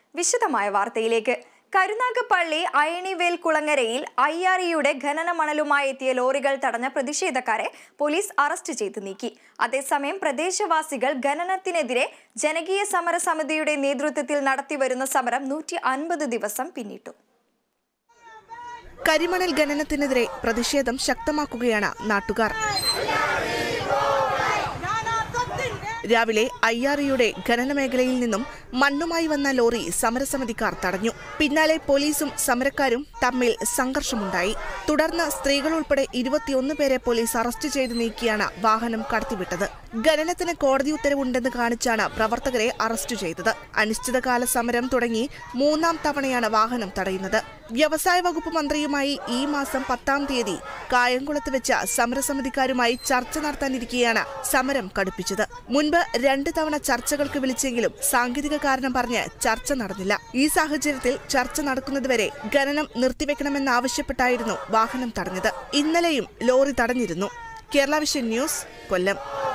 വിശദമായ വാർത്തയിലേക്ക് കരുനാഗപ്പള്ളി അയണിവേൽ കുളങ്ങരയിൽ ഐ ആർ ഇയുടെ ഖനന മണലുമായി എത്തിയ ലോറികൾ തടഞ്ഞ പ്രതിഷേധക്കാരെ പോലീസ് അറസ്റ്റ് ചെയ്ത് നീക്കി അതേസമയം പ്രദേശവാസികൾ ഖനനത്തിനെതിരെ ജനകീയ സമരസമിതിയുടെ നേതൃത്വത്തിൽ നടത്തിവരുന്ന സമരം നൂറ്റി അൻപത് ദിവസം പിന്നിട്ടു കരിമണൽ ഖനനത്തിനെതിരെ പ്രതിഷേധം ശക്തമാക്കുകയാണ് നാട്ടുകാർ രാവിലെ അയ്യാറിയുടെ ഖനന മേഖലയിൽ നിന്നും മണ്ണുമായി വന്ന ലോറി സമരസമിതിക്കാർ തടഞ്ഞു പിന്നാലെ പോലീസും സമരക്കാരും തമ്മിൽ സംഘർഷമുണ്ടായി തുടർന്ന് സ്ത്രീകൾ ഉൾപ്പെടെ ഇരുപത്തിയൊന്ന് പേരെ പോലീസ് അറസ്റ്റ് ചെയ്ത് നീക്കിയാണ് വാഹനം കടത്തിവിട്ടത് ഖനനത്തിന് കോടതി ഉത്തരവുണ്ടെന്ന് കാണിച്ചാണ് പ്രവർത്തകരെ അറസ്റ്റ് ചെയ്തത് അനിശ്ചിതകാല സമരം തുടങ്ങി മൂന്നാം തവണയാണ് വാഹനം തടയുന്നത് വ്യവസായ വകുപ്പ് മന്ത്രിയുമായി ഈ മാസം പത്താം തീയതി കായംകുളത്ത് വെച്ച സമരസമിതിക്കാരുമായി ചർച്ച നടത്താനിരിക്കെയാണ് സമരം കടുപ്പിച്ചത് മുൻപ് രണ്ട് തവണ ചർച്ചകൾക്ക് വിളിച്ചെങ്കിലും സാങ്കേതിക കാരണം പറഞ്ഞ് ചർച്ച നടന്നില്ല ഈ സാഹചര്യത്തിൽ ചർച്ച നടക്കുന്നതുവരെ ഖനനം നിർത്തിവെക്കണമെന്നാവശ്യപ്പെട്ടായിരുന്നു വാഹനം തടഞ്ഞത് ഇന്നലെയും ലോറി തടഞ്ഞിരുന്നു കേരള വിഷൻ ന്യൂസ് കൊല്ലം